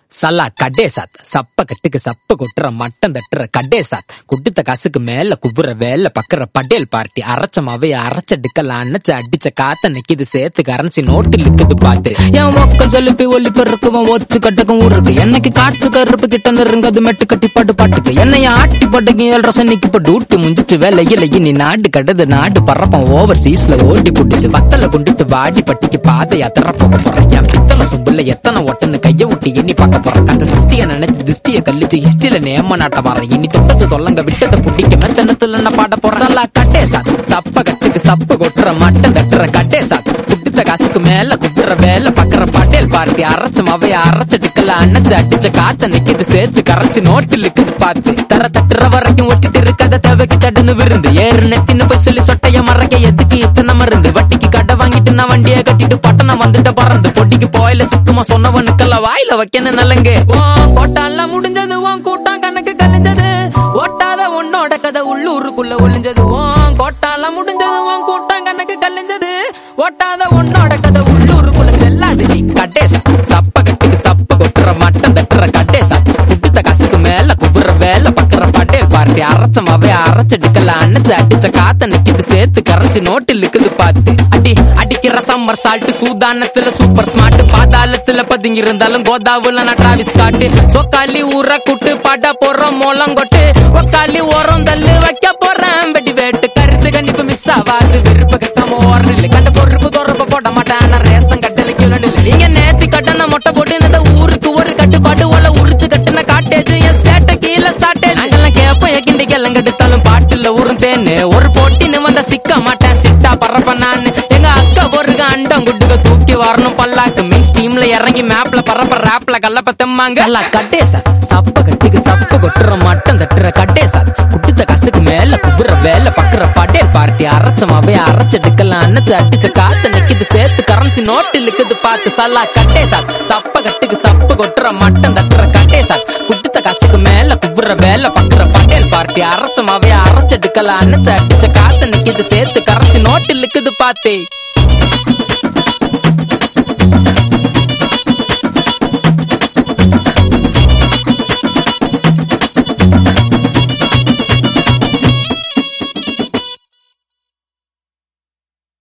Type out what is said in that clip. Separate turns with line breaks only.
சல்லா கடே சாத் சப்ப கட்டுக்கு சப்ப கொட்டுற மட்டம் தட்டுற கடே சாத் குடுத்த காசுக்கு மேல குபுற வேலை பக்கற படேல் பார்ட்டி அரைச்ச மாவைய அரைச்சடுக்கல அணைச்சு அடிச்ச காத்த நிக்குது சேர்த்து கரன்சி நோட்டு நிக்குது பாத்து என் மொக்கம் செலுப்பி ஒல்லி பெருக்குவன் ஒச்சு கட்டுக்கும் ஊருக்கு என்னைக்கு காட்டு கருப்பு கிட்ட நெருங்கது மெட்டு கட்டி பாட்டு பாட்டுக்கு என்னைய ஆட்டி பட்டுக்கு ஏழு ரசனிக்கு இப்ப டூட்டி முஞ்சிச்சு வேலையில இனி நாடு கடது நாடு பறப்பம் ஓவர் சீஸ்ல ஓட்டி புடிச்சு வத்தல கொண்டுட்டு வாடி பட்டிக்கு பாதை யாத்திர போக போறேன் என் பித்தளை சும்புல எத்தனை ஒட்டுன்னு கைய விட்டு எண்ணி பார்க்க போறேன் அந்த சிஸ்டிய நினைச்சு திஸ்டிய கழிச்சு ஹிஸ்டில நேம நாட்ட வரேன் இனி தொட்டது தொல்லங்க விட்டதை புடிக்க மெத்தனத்துல என்ன பாட போறேன் நல்லா கட்டே சாத் சப்ப கட்டுக்கு சப்ப கொட்டுற மட்டம் தட்டுற கட்டே சாத் குடுத்த காசுக்கு மேல குடுற வேலை பக்கற பட்டேல் பார்ட்டி அரைச்ச மவைய அரைச்ச டிக்கல அணைச்சு அடிச்ச காத்த நிக்குது சேர்த்து கரைச்சு நோட்டில் இருக்குது பார்த்து தர தட்டுற வரைக்கும் ஒட்டிட்டு இருக்காத தேவைக்கு தடுன்னு விருந்து ஏறு நெத்தின்னு போய் சொல்லி சொட்டைய மறைக்க எதுக்கு இத்தனை மருந்து வட்டிக்கு கடை வாங்கிட்டு நான் வண்டியை கட்டிட்டு பட்டணம் வந்துட்ட பறந்து பொட்டிக்கு போயில சுத்தமா சொன்னவனுக்கெல்லாம் வாயில வைக்கணும் நல்லங்க கோட்டாலாம் முடிஞ்சது உன் கூட்டம் கணக்கு கலைஞ்சது ஒட்டாத உன்னோட கதை உள்ளூருக்குள்ள ஒளிஞ்சது உன் கோட்டாலாம் முடிஞ்சது உன் கூட்டம் கணக்கு கலைஞ்சது ஒட்டாத உன்னோட கதை உள்ளூருக்குள்ள செல்லாது நீ கட்டேசா சப்ப கட்டுக்கு சப்ப கொட்டுற மட்டம் தட்டுற கட்டேசா குடுத்த காசுக்கு மேல குபுற வேலை பக்கற பட்டே பார்ட்டி அரைச்ச மாவே அரைச்சடிக்கல அணைச்சு அடிச்ச காத்த நிக்குது சேர்த்து கரைச்சு நோட்டில் இருக்குது பார்த்து அடி அடிக்கிற சம்மர் சால்ட் சூதானத்துல சூப்பர் ஸ்மார்ட் பாதாளத்துல பதுங்கி இருந்தாலும் கோதாவுல நான் டிராவிஸ் காட்டு சொக்காலி ஊற கூட்டு பாட்டா போறோம் மோளங்கொட்டு ஒக்காலி ஓரம் தள்ளு வைக்க போறேன் வெடி வேட்டு கருத்து கண்டிப்பு மிஸ் ஆகாது விருப்ப கட்டாம ஓரணில் கண்ட பொறுப்பு தொடர்பு போட மாட்டேன் ஆனா ரேஷன் கட்டல கிளண்டில் இங்க நேத்தி கட்டண மொட்டை போட்டு இந்த ஊருக்கு ஒரு கட்டுப்பாடு உள்ள உரிச்சு கட்டின காட்டேஜ் என் சேட்டை கீழே சாட்டேஜ் நாங்கெல்லாம் கேப்போம் எக்கிண்டி கிளங்கெடுத்தாலும் பாட்டுல உருந்தேன்னு ஒரு போட்டின்னு வந்த சிக்க மாட்டேன் சிட்டா பறப்ப நான் எங்க அக்கா பொருக அண்டம் குட்டுக தூக்கி வரணும் பல்லாக்கு மெயின் ஸ்டீம்ல இறங்கி மேப்ல பறப்ப ராப்ல கல்லப்ப தெம்மாங்க அல்ல கட்டேசா சப்ப கட்டுக்கு சப்ப கொட்டுற மட்டம் தட்டுற கட்டேசா குட்டுத்த காசுக்கு மேல குபுற வேலை பக்குற படேல் பார்ட்டி அரைச்ச மாவே அரைச்செடுக்கலாம் அணைச்சு அடிச்ச காத்து நிக்குது சேர்த்து கரன்சி நோட்டில் இருக்குது பார்த்து சல்லா கட்டேசா சப்ப கட்டுக்கு சப்ப கொட்டுற மட்டம் தட்டுற கட்டேசா குட்டுத்த காசுக்கு மேல குபுற வேலை பக்குற படேல் பார்ட்டி அரைச்ச மாவே அரைச்செடுக்கலாம் அணைச்சு அடிச்ச காத்து நிக்குது சேர்த்து கரன்சி நோட்டில் இருக்குது பார்த்தே